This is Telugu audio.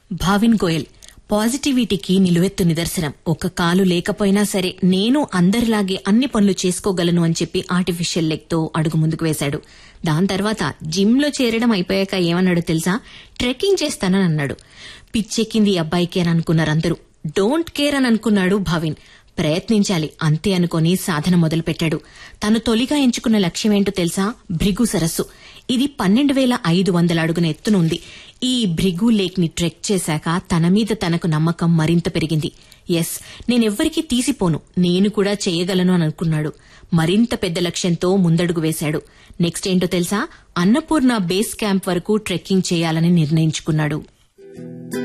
భావిన్ గోయల్ పాజిటివిటీకి నిలువెత్తు నిదర్శనం ఒక కాలు లేకపోయినా సరే నేను అందరిలాగే అన్ని పనులు చేసుకోగలను అని చెప్పి ఆర్టిఫిషియల్ లెగ్ తో అడుగు ముందుకు వేశాడు దాని తర్వాత జిమ్ లో చేరడం అయిపోయాక ఏమన్నాడు తెలుసా ట్రెక్కింగ్ చేస్తానని అన్నాడు పిచ్చెక్కింది ఈ అబ్బాయికి అని అనుకున్నారు అందరూ డోంట్ కేర్ అని అనుకున్నాడు భావిన్ ప్రయత్నించాలి అంతే అనుకొని సాధన మొదలుపెట్టాడు తను తొలిగా ఎంచుకున్న లక్ష్యం ఏంటో తెలుసా భృగు సరస్సు ఇది పన్నెండు వేల ఐదు వందల అడుగున ఎత్తునుంది ఈ భృగు లేక్ ని ట్రెక్ చేశాక తన మీద తనకు నమ్మకం మరింత పెరిగింది ఎస్ నేనెవ్వరికీ తీసిపోను నేను కూడా చేయగలను అని అనుకున్నాడు మరింత పెద్ద లక్ష్యంతో ముందడుగు వేశాడు నెక్స్ట్ ఏంటో తెలుసా అన్నపూర్ణ బేస్ క్యాంప్ వరకు ట్రెక్కింగ్ చేయాలని నిర్ణయించుకున్నాడు